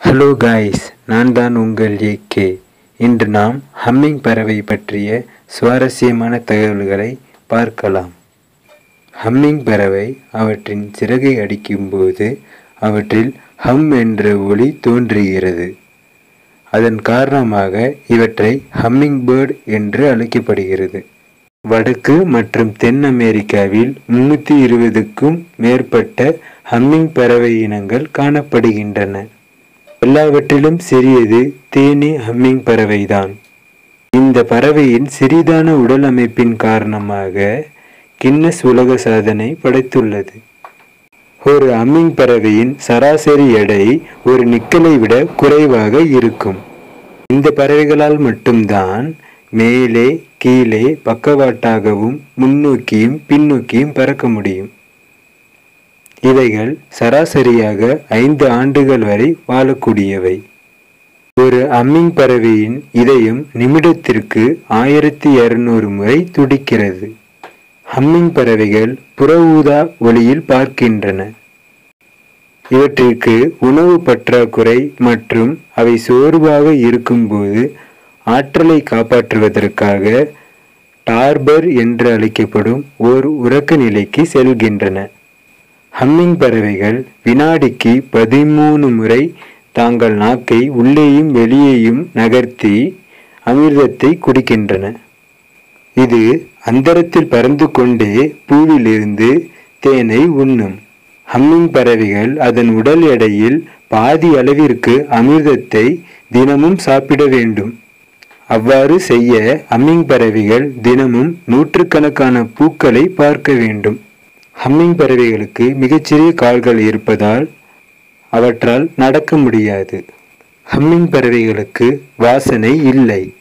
hello guys நான் தான் உங்கள் ஏகே இன்று நாம் ஹம்மிங் பறவை பற்றிய சுவாரஸ்யமான தகவல்களை பார்க்கலாம் ஹம்மிங் பறவை அவற்றின் சிறகை அடிக்கும்போது அவற்றில் ஹம் என்ற ஒலி தோன்றுகிறது அதன் காரணமாக இவற்றை ஹம்மிங் பேர்ட் என்று அழைக்கப்படுகிறது வடக்கு மற்றும் தென் அமெரிக்காவில் முன்னூற்றி இருபதுக்கும் மேற்பட்ட ஹம்மிங் பறவை இனங்கள் காணப்படுகின்றன எல்லாவற்றிலும் சிறியது தேனி ஹம்மிங் பறவைதான் இந்த பறவையின் சிறிதான உடல் அமைப்பின் காரணமாக கின்னஸ் உலக சாதனை படைத்துள்ளது ஒரு ஹம்மிங் பறவையின் சராசரி எடை ஒரு நிக்கலை விட குறைவாக இருக்கும் இந்த பறவைகளால் மட்டும்தான் மேலே கீழே பக்கவாட்டாகவும் முன்னோக்கியும் பின்னோக்கியும் பறக்க முடியும் இவைகள் சராசரியாக ஐந்து ஆண்டுகள் வரை வாழக்கூடியவை ஒரு அம்மிங் பறவையின் இதயம் நிமிடத்திற்கு ஆயிரத்தி இருநூறு முறை துடிக்கிறது ஹம்மிங் பறவைகள் புற ஊதா ஒளியில் பார்க்கின்றன இவற்றிற்கு உணவு பற்றாக்குறை மற்றும் அவை சோர்வாக இருக்கும்போது ஆற்றலை காப்பாற்றுவதற்காக டார்பர் என்று அழைக்கப்படும் ஓர் உறக்க நிலைக்கு செல்கின்றன ஹம்மிங் பறவைகள் வினாடிக்கு பதிமூணு முறை தாங்கள் நாக்கை உள்ளேயும் வெளியேயும் நகர்த்தி அமிர்தத்தை குடிக்கின்றன இது அந்தரத்தில் பறந்து கொண்டே பூவிலிருந்து தேனை உண்ணும் ஹம்மிங் பறவைகள் அதன் உடல் எடையில் பாதி அளவிற்கு அமிர்தத்தை தினமும் சாப்பிட வேண்டும் அவ்வாறு செய்ய ஹம்மிங் பறவைகள் தினமும் நூற்றுக்கணக்கான பூக்களை பார்க்க வேண்டும் ஹம்மிங் பறவைகளுக்கு மிகச்சிறிய கால்கள் இருப்பதால் அவற்றால் நடக்க முடியாது ஹம்மிங் பறவைகளுக்கு வாசனை இல்லை